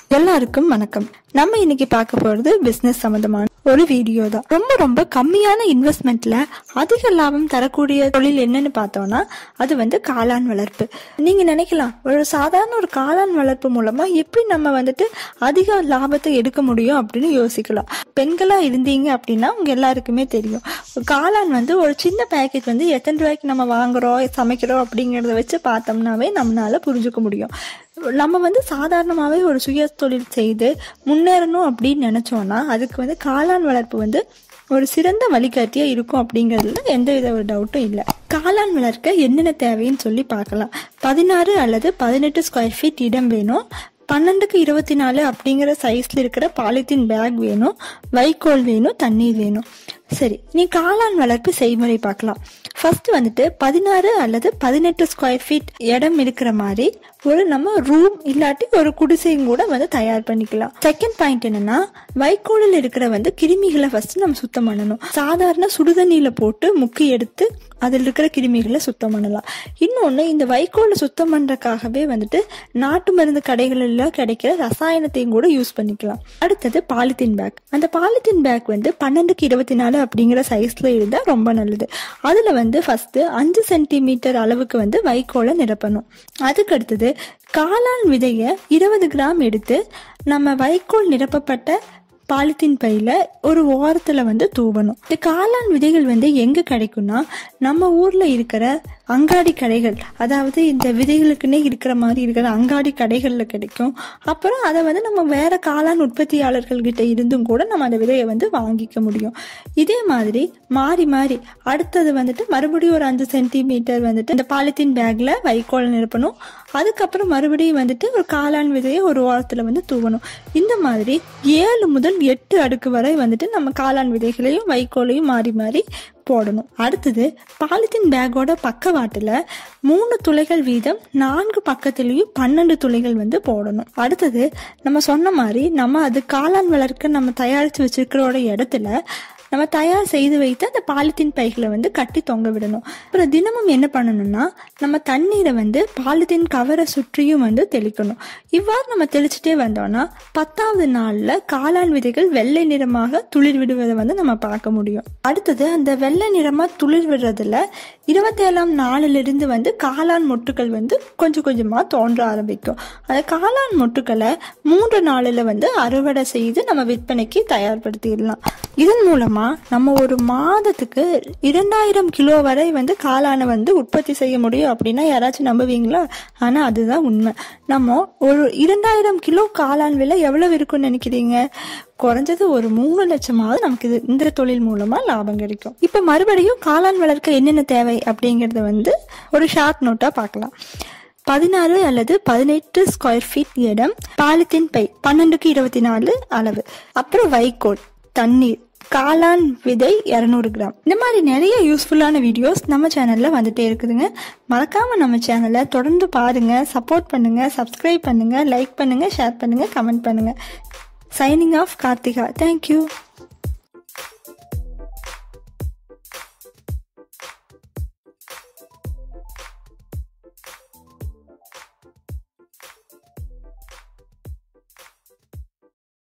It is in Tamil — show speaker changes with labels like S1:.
S1: எல்லாருக்கும் வணக்கம் நம்ம இன்னைக்கு பார்க்க போறது பிசினஸ் சம்பந்தமான ஒரு வீடியோ தான் ரொம்ப ரொம்ப கம்மியான இன்வெஸ்ட்மெண்ட்ல அதிக லாபம் தரக்கூடிய தொழில் என்னன்னு பார்த்தோம்னா அது வந்து காளான் வளர்ப்பு நீங்க நினைக்கலாம் ஒரு சாதாரண ஒரு காளான் வளர்ப்பு மூலமா எப்படி நம்ம வந்துட்டு அதிக லாபத்தை எடுக்க முடியும் அப்படின்னு யோசிக்கலாம் பெண்களா இருந்தீங்க அப்படின்னா உங்க எல்லாருக்குமே தெரியும் காளான் வந்து ஒரு சின்ன பேக்கெட் வந்து எத்தனை ரூபாய்க்கு நம்ம வாங்குறோம் சமைக்கிறோம் அப்படிங்கறத வச்சு பார்த்தோம்னாவே நம்மளால புரிஞ்சுக்க முடியும் நம்ம வந்து சாதாரணமாகவே ஒரு சுய தொழில் செய்து முன்னேறணும் அப்படின்னு நினச்சோன்னா அதுக்கு வந்து காளான் வளர்ப்பு வந்து ஒரு சிறந்த வழிகாட்டியா இருக்கும் அப்படிங்கிறதுல எந்தவித ஒரு டவுட்டும் இல்லை காளான் வளர்க்க என்னென்ன தேவைன்னு சொல்லி பார்க்கலாம் பதினாறு அல்லது பதினெட்டு ஸ்கொயர் ஃபீட் இடம் வேணும் பன்னெண்டுக்கு இருபத்தி நாலு அப்படிங்கிற சைஸ்ல இருக்கிற பாலித்தீன் பேக் வேணும் வைக்கோல் வேணும் தண்ணீர் வேணும் சரி நீ காளான் வளர்ப்பு செய்முறை பார்க்கலாம் ஃபர்ஸ்ட் வந்துட்டு பதினாறு அல்லது பதினெட்டு ஸ்கொயர் ஃபீட் இடம் இருக்கிற மாதிரி ஒரு நம்ம ரூம் இல்லாட்டி ஒரு குடிசையும் கூட வந்து தயார் பண்ணிக்கலாம் செகண்ட் பாயிண்ட் என்னன்னா வைக்கோலில் இருக்கிற வந்து கிருமிகளை ஃபர்ஸ்ட் நம்ம சுத்தம் பண்ணணும் சாதாரண சுடுதண்ணியில போட்டு முக்கி எடுத்து அதில் இருக்கிற கிருமிகளை சுத்தம் பண்ணலாம் இன்னொன்று இந்த வைக்கோலை சுத்தம் பண்ணுறதுக்காகவே வந்துட்டு நாட்டு மருந்து கடைகளில் கிடைக்கிற ரசாயனத்தையும் கூட யூஸ் பண்ணிக்கலாம் அடுத்தது பாலித்தீன் பேக் அந்த பாலித்தீன் பேக் வந்து பன்னெண்டுக்கு இருபத்தி நாலு அப்படிங்கிற சைஸில் இருந்தால் ரொம்ப நல்லது அதில் வந்து ஃபஸ்ட்டு அஞ்சு சென்டிமீட்டர் அளவுக்கு வந்து வைக்கோலை நிரப்பணும் அதுக்கு அடுத்தது காளான் விதையை இருபது கிராம் எடுத்து நம்ம வைக்கோல் நிரப்பப்பட்ட பாலித்தீன் பையில ஒரு ஓரத்துல வந்து தூவணும் இந்த காளான் விதைகள் வந்து எங்க கிடைக்கும்னா நம்ம ஊர்ல இருக்கிற அங்காடி கடைகள் அதாவது இந்த விதைகளுக்குன்னே இருக்கிற மாதிரி இருக்கிற அங்காடி கடைகள்ல கிடைக்கும் அப்புறம் அதை வந்து நம்ம வேற காளான் உற்பத்தியாளர்கள் கிட்ட இருந்தும் கூட நம்ம அந்த விதையை வந்து வாங்கிக்க முடியும் இதே மாதிரி மாறி மாறி அடுத்தது வந்துட்டு மறுபடியும் ஒரு அஞ்சு சென்டிமீட்டர் வந்துட்டு இந்த பாலித்தீன் பேக்ல வைக்கோல் நிரப்பணும் அதுக்கப்புறம் மறுபடியும் வந்துட்டு ஒரு காளான் விதையை ஒரு ஓரத்துல வந்து தூவணும் இந்த மாதிரி ஏழு முதல் எட்டு அடுக்கு வரை வந்துட்டு நம்ம காளான் விதைகளையும் வைக்கோலையும் மாறி மாறி போடணும் அடுத்தது பாலித்தீன் பேக்கோட பக்கவாட்டுல மூணு துளைகள் வீதம் நான்கு பக்கத்துலயும் பன்னெண்டு துளைகள் வந்து போடணும் அடுத்தது நம்ம சொன்ன மாதிரி நம்ம அது காளான் வளர்க்க நம்ம தயாரித்து வச்சிருக்கிறோட இடத்துல நம்ம தயார் செய்து வைத்து அந்த பாலித்தீன் பைகளை வந்து கட்டி தொங்க விடணும் அப்புறம் தினமும் என்ன பண்ணணும்னா நம்ம தண்ணீரை வந்து பாலித்தீன் கவரை சுற்றியும் வந்து தெளிக்கணும் இவ்வாறு நம்ம தெளிச்சுட்டே வந்தோம்னா பத்தாவது நாள்ல காளான் விதைகள் வெள்ளை நிறமாக துளிர் விடுவதை வந்து நம்ம பார்க்க முடியும் அடுத்தது அந்த வெள்ளை நிறமா துளிர் விடுறதுல இருபத்தேழாம் நாளிலிருந்து வந்து காளான் மொட்டுகள் வந்து கொஞ்சம் கொஞ்சமா தோன்ற ஆரம்பிக்கும் அந்த காளான் மொட்டுக்களை மூன்று நாளில் வந்து அறுவடை செய்து நம்ம விற்பனைக்கு தயார்படுத்திடலாம் இதன் மூலமா நம்ம ஒரு மாதத்துக்கு இரண்டாயிரம் கிலோ வரை வந்து காளானை வந்து உற்பத்தி செய்ய முடியும் அப்படின்னா யாராச்சும் நம்புவீங்களா ஆனா அதுதான் உண்மை நம்ம ஒரு இரண்டாயிரம் கிலோ காளான் விலை எவ்வளவு இருக்கும்னு நினைக்கிறீங்க குறைஞ்சது ஒரு மூணு லட்சமாவது நமக்கு இது இந்த தொழில் மூலமா லாபம் கிடைக்கும் இப்ப மறுபடியும் காளான் வளர்க்க என்னென்ன தேவை அப்படிங்கறத வந்து ஒரு ஷார்ட் நோட்டா பார்க்கலாம் பதினாறு அல்லது பதினெட்டு ஸ்கொயர் ஃபீட் இடம் பாலித்தீன் பை பன்னெண்டுக்கு இருபத்தி நாலு அளவு அப்புறம் வைக்கோல் தண்ணீர் காளான் விதை இரநூறு கிராம் இந்த மாதிரி நிறைய யூஸ்ஃபுல்லான வீடியோஸ் நம்ம சேனல்ல வந்துட்டே இருக்குதுங்க மறக்காம நம்ம சேனலை தொடர்ந்து பாருங்க சப்போர்ட் பண்ணுங்க சப்ஸ்கிரைப் பண்ணுங்க லைக் பண்ணுங்க ஷேர் பண்ணுங்க கமெண்ட் பண்ணுங்க சைனிங் ஆஃப் கார்த்திகா தேங்க்யூ